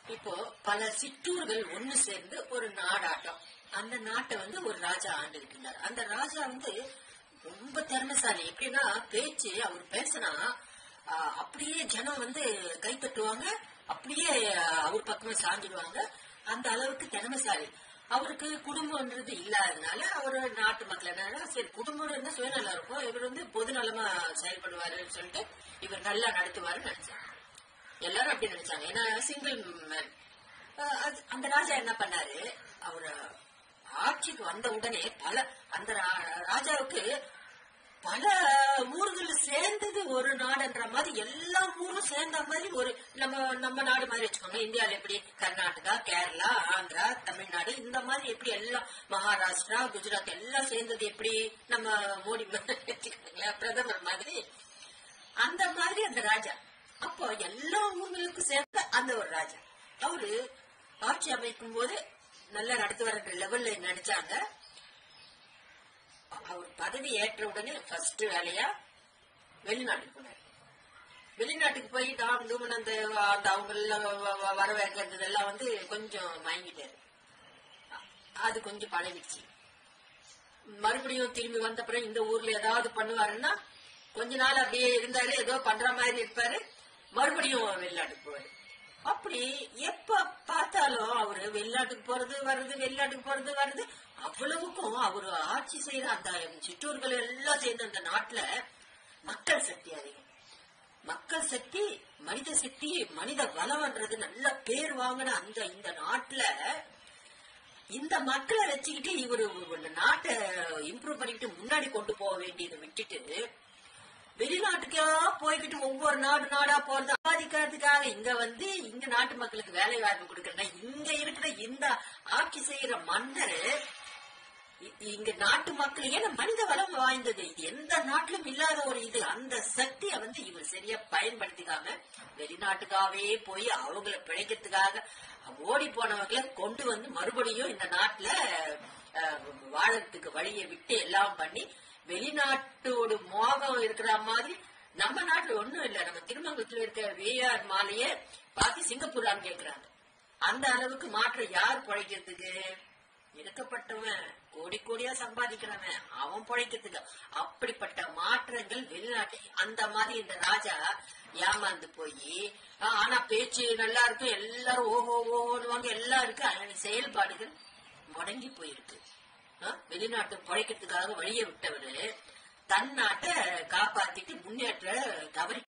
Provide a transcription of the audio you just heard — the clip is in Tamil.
இப்போ பல சிற்றூர்கள் ஒண்ணு சேர்ந்து ஒரு நாடாட்டம் அந்த நாட்டை வந்து ஒரு ராஜா ஆண்டுகிட்டு இருந்தார் அந்த ராஜா வந்து ரொம்ப திறமைசாலி எப்படின்னா பேச்சு அவர் பேசினா ஆஹ், அப்படியே ஜனம் வந்து கை தட்டுவாங்க அப்படியே ஆஹ், அவர் பக்கமே சாஞ்சிடுவாங்க அந்த அளவுக்கு திறமைசாலி அவருக்கு குடும்பம்ன்றது இல்லாததுனால அவர் நாட்டு மக்கள் என்ன சரி குடும்பம் இருந்தா சுயநலம் இருக்கும் இவர் வந்து பொது நலமா செயல்படுவாருன்னு சொல்லிட்டு இவர் நல்லா நடத்துவாருன்னு நினைச்சாங்க எல்லாரும் அப்படி நினைச்சாங்க ஏன்னா சிங்கிள் மேன் அந்த ராஜா என்ன பண்ணாரு அவர் ஆட்சிக்கு வந்த உடனே பல அந்த ரா- ராஜாவுக்கு பல ஊர்கள் சேர்ந்தது ஒரு நாடுன்ற மாதிரி எல்லா ஊரும் சேர்ந்த மாதிரி ஒரு நம்ம நம்ம நாடு மாதிரி வச்சுக்கோங்க இந்தியால எப்படி கர்நாடகா கேரளா ஆந்திரா தமிழ்நாடு இந்த மாதிரி எப்படி எல்லாம் மகாராஷ்டிரா குஜராத் எல்லாம் சேர்ந்தது எப்படி நம்ம மோடி வச்சுக்கோங்களேன் பிரதமர் மாதிரி அந்த மாதிரி அந்த ராஜா அப்போ எல்லா ஊர்களுக்கும் சேர்ந்த அந்த ஒரு ராஜா அவரு ஆட்சி அமைக்கும் போது நல்லா நடத்து வர லெவல்ல நடிச்சாங்க அவர் பதவி ஏற்ற உடனே ஃபர்ஸ்ட் வேலையா வெளிநாட்டுக்கு போனார் வெளிநாட்டுக்கு போய் டாம் டூமன் அந்த அந்த அவங்க வர வைக்கிறது எல்லாம் வந்து கொஞ்சம் மயங்கிட்டாரு அது கொஞ்சம் பழகிடுச்சு மறுபடியும் திரும்பி வந்த பிறகு இந்த ஊர்ல ஏதாவது பண்ணுவாருன்னா கொஞ்ச நாள் அப்படியே இருந்தாரு ஏதோ பண்ற மாதிரி இருப்பாரு மறுபடியும் வெளிநாட்டுக்கு போவாரு அப்படி எப்ப பார்த்தாலும் அவரு வெளிநாட்டுக்கு போறது வர்றது வெளிநாட்டுக்கு போறது வர்றது அவ்வளவுக்கும் அவரு ஆட்சி செய்யற அந்த சிற்றூர்கள் எல்லாம் சேர்ந்த அந்த நாட்டுல மக்கள் சக்தி அதிகம் மக்கள் சக்தி மனித சக்தி மனித வளம்ன்றது நல்ல பேர் வாங்கின அந்த இந்த நாட்டுல இந்த மக்களை வச்சுக்கிட்டு இவரு இந்த நாட்டை இம்ப்ரூவ் பண்ணிக்கிட்டு முன்னாடி கொண்டு போக வேண்டியதை விட்டுட்டு வெளிநாட்டுக்கா போய்கிட்டு ஒவ்வொரு நாடு நாடா போறது சம்பாதிக்கிறதுக்காக இங்க வந்து இங்க நாட்டு மக்களுக்கு வேலை வாய்ப்பு கொடுக்கறேன்னா இங்க இருக்கிற இந்த ஆட்சி செய்யற மன்னர் இ- இங்க நாட்டு மக்கள் ஏன்னா மனித வளம் வாய்ந்தது இது எந்த நாட்டிலும் இல்லாத ஒரு இது அந்த சக்தியை வந்து இவர் சரியா பயன்படுத்திக்காம வெளிநாட்டுக்காகவே போய் அவங்கள பிழைக்கிறதுக்காக ஓடி போனவங்களை கொண்டு வந்து மறுபடியும் இந்த நாட்டுல அஹ், வாழறதுக்கு வழியை விட்டு எல்லாம் பண்ணி வெளிநாட்டோட மோகம் இருக்கிற மாதிரி நம்ம நாட்டுல ஒண்ணும் இல்ல நம்ம திருமங்கலத்துல இருக்க விஆர் மாலையே பார்த்து சிங்கப்பூர்லான்னு கேக்குறாங்க அந்த அளவுக்கு மாற்றம் யார் பிழைக்கிறதுக்கு இருக்கப்பட்டவன் கோடி கோடியா சம்பாதிக்கிறவன் அவன் பிழைக்கிறதுக்கு அப்படிப்பட்ட மாற்றங்கள் வெளிநாட்டு அந்த மாதிரி இந்த ராஜா ஏமாந்து போய் ஆனா பேச்சு நல்லா இருக்கும் எல்லாரும் ஓஹோ ஓஹோன்னு எல்லாம் இருக்கு ஆனா செயல்பாடுகள் முடங்கி போயிருக்கு ஆ, வெளிநாட்டு பிழைக்கிறதுக்காக வழியை விட்டவரு தன் நாட்டை காப்பாத்திட்டு முன்னேற்ற தவறி